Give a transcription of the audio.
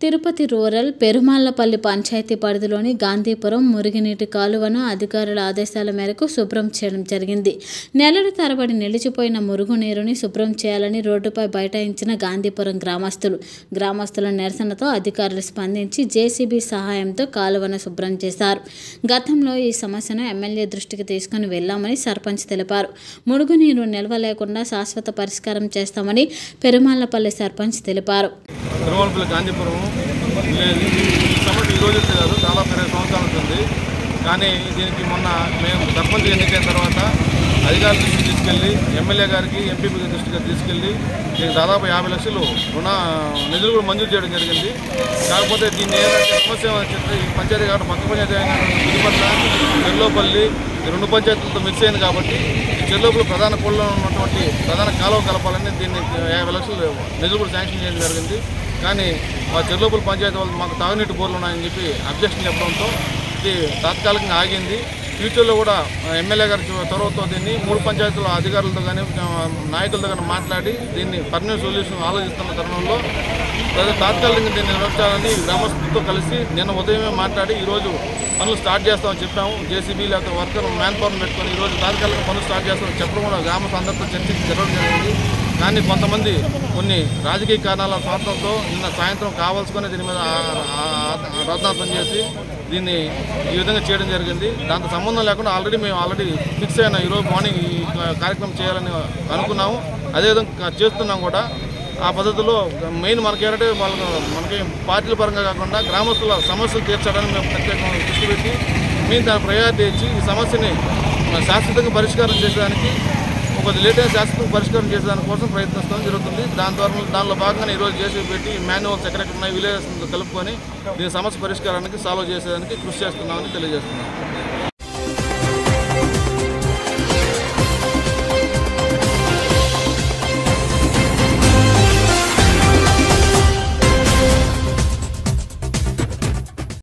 Tirupati rural పెరుమాళ్లపల్లి panchayat పరిధిలోని గాంధీపురం మురుగునీటి కాలువను అధికారుల ఆదేశాల మేరకు శుభ్రం చేయడం జరిగింది నెలల తరబడి నిలిచిపోయిన మురుగునీరుని శుభ్రం చేయాలని రోడ్డుపై బైఠాయించిన గాంధీపురం గ్రామస్తులు గ్రామస్తుల నిరసనతో అధికారులు స్పందించి జేసీబీ సహాయంతో కాలువను శుభ్రం చేశారు గతంలో ఈ సమస్యను ఎమ్మెల్యే దృష్టికి తీసుకుని వెళ్లామని సర్పంచ్ తెలిపారు మురుగునీరు నిల్వ లేకుండా శాశ్వత పరిష్కారం చేస్తామని పెరుమాళ్లపల్లి సర్పంచ్ తెలిపారు తిరుమలపల్లి గాంధీపురం విలేజ్ ఈ సమస్య ఈ రోజు కాదు దాదాపు ఇరవై సంవత్సరాలు ఉంటుంది కానీ దీనికి మొన్న మేము సర్పంచ్ ఎన్నికైన తర్వాత అధికారుల దృష్టికి తీసుకెళ్ళి ఎమ్మెల్యే గారికి ఎంపీ దృష్టికి తీసుకెళ్ళి దీనికి దాదాపు యాభై లక్షలు రుణ నిధులు కూడా మంజూరు చేయడం జరిగింది కాకపోతే దీన్ని ఏదంటే సమస్య వచ్చేసి ఈ పంచాయతీ కాబట్టి పక్క పంచాయతీ పులిపట్ల చెర్లోపల్లి ఈ రెండు పంచాయతీలతో మిక్స్ అయింది కాబట్టి ఈ చెర్లోపల్లి ప్రధాన కోళ్ళలో ఉన్నటువంటి ప్రధాన కాలువ కలపాలని దీన్ని యాభై లక్షలు నిధులు కూడా శాంక్షన్ చేయడం జరిగింది కానీ మా చెర్లోపల్లి పంచాయతీ వాళ్ళు మాకు తాగునీటి బోర్లు ఉన్నాయని చెప్పి అబ్జెక్షన్ చెప్పడంతో ఇది తాత్కాలికంగా ఆగింది ఫ్యూచర్లో కూడా ఎమ్మెల్యే గారి చొరవతో దీన్ని మూడు పంచాయతీల అధికారులతో కానీ నాయకులతో కానీ మాట్లాడి దీన్ని పర్మనెంట్ సొల్యూషన్ ఆలోచిస్తున్న తరుణంలో ప్రజలు తాత్కాలికంగా దీన్ని నిర్వహించాలని గ్రామస్తులతో కలిసి నిన్న ఉదయమే మాట్లాడి ఈరోజు పనులు స్టార్ట్ చేస్తామని చెప్పాము జేసీబీ లేకపోతే వర్కర్ మ్యాన్ పవర్ పెట్టుకొని ఈరోజు తాత్కాలికంగా పనులు స్టార్ట్ చేస్తామని చెప్పడం కూడా గ్రామ అందరితో చర్చించి జరగడం జరిగింది కానీ కొంతమంది కొన్ని రాజకీయ కారణాల స్వార్థంతో నిన్న సాయంత్రం కావాల్సుకొని దీని మీద రద్దాంతం చేసి దీన్ని ఈ విధంగా చేయడం జరిగింది దాంతో సంబంధం లేకుండా ఆల్రెడీ మేము ఆల్రెడీ ఫిక్స్ అయినా ఈరోజు మార్నింగ్ ఈ కార్యక్రమం చేయాలని అనుకున్నాము అదేవిధంగా చేస్తున్నాం కూడా ఆ పద్ధతిలో మెయిన్ మనకి ఏంటంటే వాళ్ళకి మనకి పార్టీల పరంగా కాకుండా గ్రామస్తుల సమస్యలు తీర్చడానికి మేము ప్రత్యేకంగా దృష్టి పెట్టి మేము దాని ప్రయారిటీ ఇచ్చి ఈ సమస్యని శాశ్వతంగా పరిష్కారం చేసేదానికి ఒక లేటెస్ట్ శాశ్వతంగా పరిష్కారం చేసేదాని కోసం ప్రయత్నిస్తాం జరుగుతుంది దాని ద్వారా దానిలో భాగంగా ఈరోజు చేసి పెట్టి మాన్యువల్స్ ఎక్కడెక్కడ ఉన్నాయి విలేజెస్ కలుపుకొని దీని సమస్య పరిష్కారానికి సాల్వ్ చేసేదానికి కృషి చేస్తున్నామని తెలియజేస్తున్నాం